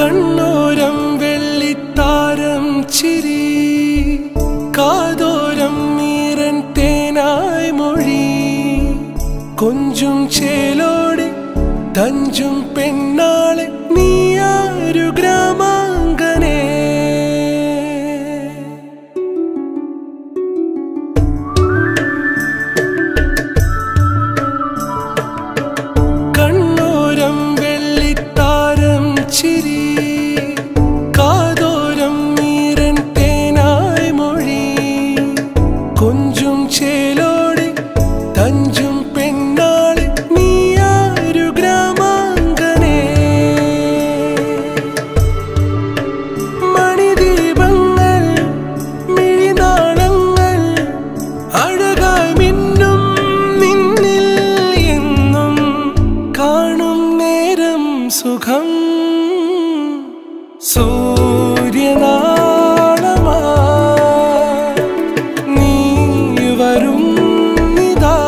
കണ്ണോരം വെള്ളിത്താരം ചിരി കാതോരം മീരൻ തേനായി മൊഴി കൊഞ്ചും ചേലോടെ തഞ്ചും പെണ്ണാളെ നീയാരു ഗ്രാമാങ്കനേ കണ്ണോരം വെള്ളിത്താരം ചിരി കാതോരം മീരൻ തേനായി മൊഴി കൊഞ്ചും ചേലോടെ തഞ്ചും പെണ്ണാളെ നീയാരു ഗ്രാമാങ്കനേ മണിദീപങ്ങൾ മിഴിനാളങ്ങൾ അഴകായി മിന്നും നിന്നിൽ എന്നും കാണും നേരം സുഖം സൂര്യനാളമാ നീ വരും നിതാ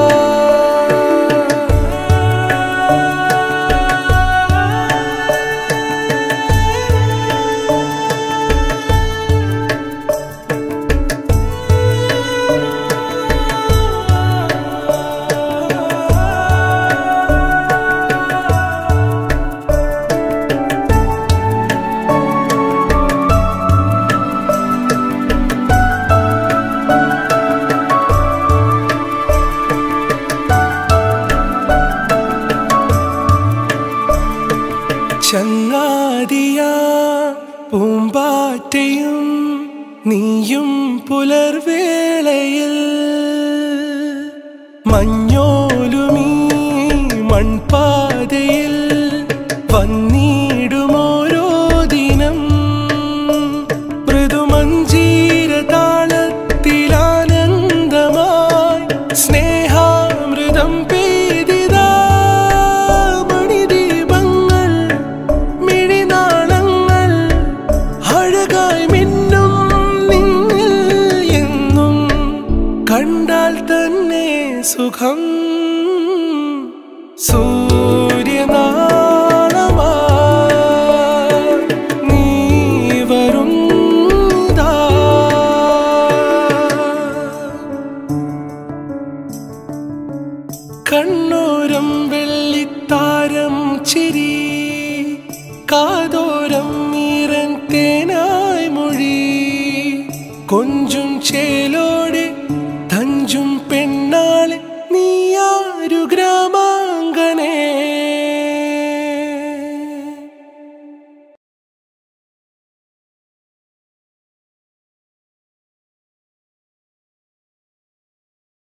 ചങ്ങാതിയ പൂമ്പാറ്റയും നീയും പുലർവേളയിൽ മഞ്ഞോലുമീ മൺപാതയിൽ വന്നിടുമോരോ ദിനം മൃദുമഞ്ജീര താളത്തിലാനന്ദമായി സ്നേഹാമൃതം പെയ്തിതാ മണിദീപങ്ങൾ മിഴിനാളങ്ങൾ അഴകായി മിന്നും നിങ്ങൾ എന്നും കണ്ടാൽ തന്നെ സുഖം സൂര്യനാളമായി നീ വരുന്നതാ കണ്ണോരം വെള്ളിത്താരം ചിരി കാതോരം മീരൻ തേനായി മൊഴി കൊഞ്ചും ചേലോ